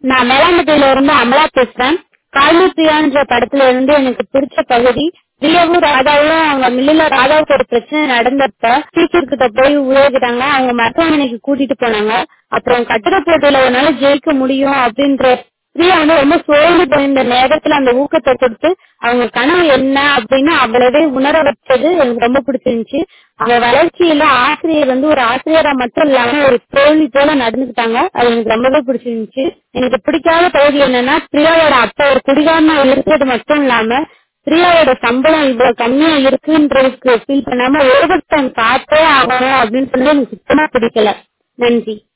நான் மேலாம்பட்டியில இருந்து அமலா பேசுறேன் கால்மி பிரியான்ற படத்துல இருந்து எனக்கு பிடிச்ச பகுதி பிரியாவும் ராதாவும் அவங்க மில்லுல ராதாவுக்கு ஒரு பிரச்சனை நடந்தப்ப டீச்சர் கிட்ட போய் உதவிட்டாங்க அவங்க மருத்துவமனைக்கு கூட்டிட்டு போனாங்க அப்புறம் கட்டிட போட்டியில ஒரு நாள் ஜெயிக்க முடியும் அப்படின்ற பிரியா வந்து ரொம்ப சோர்ந்து போயிருந்த நேரத்துல அந்த ஊக்கத்தை கொடுத்து அவங்க கனவு என்ன அப்படின்னு அவளவே உணர வச்சது எனக்கு ரொம்ப பிடிச்சிருந்துச்சு அவங்க வளர்ச்சியில ஆசிரியர் வந்து ஒரு ஆசிரியரா மட்டும் இல்லாம ஒரு தோல்வி போல நடந்துக்கிட்டாங்க அது எனக்கு ரொம்பவே பிடிச்சிருந்துச்சு எனக்கு பிடிக்காத பகுதி என்னன்னா பிரியாவோட அப்பா ஒரு குடிகாரனா இருக்கிறது மட்டும் இல்லாம பிரியாவோட சம்பளம் இவ்வளவு கம்மியா இருக்குன்றதுக்கு ஃபீல் பண்ணாம ஓவர் டைம் பார்த்தே ஆகணும் அப்படின்னு சொல்லி எனக்கு சுத்தமா பிடிக்கல நன்றி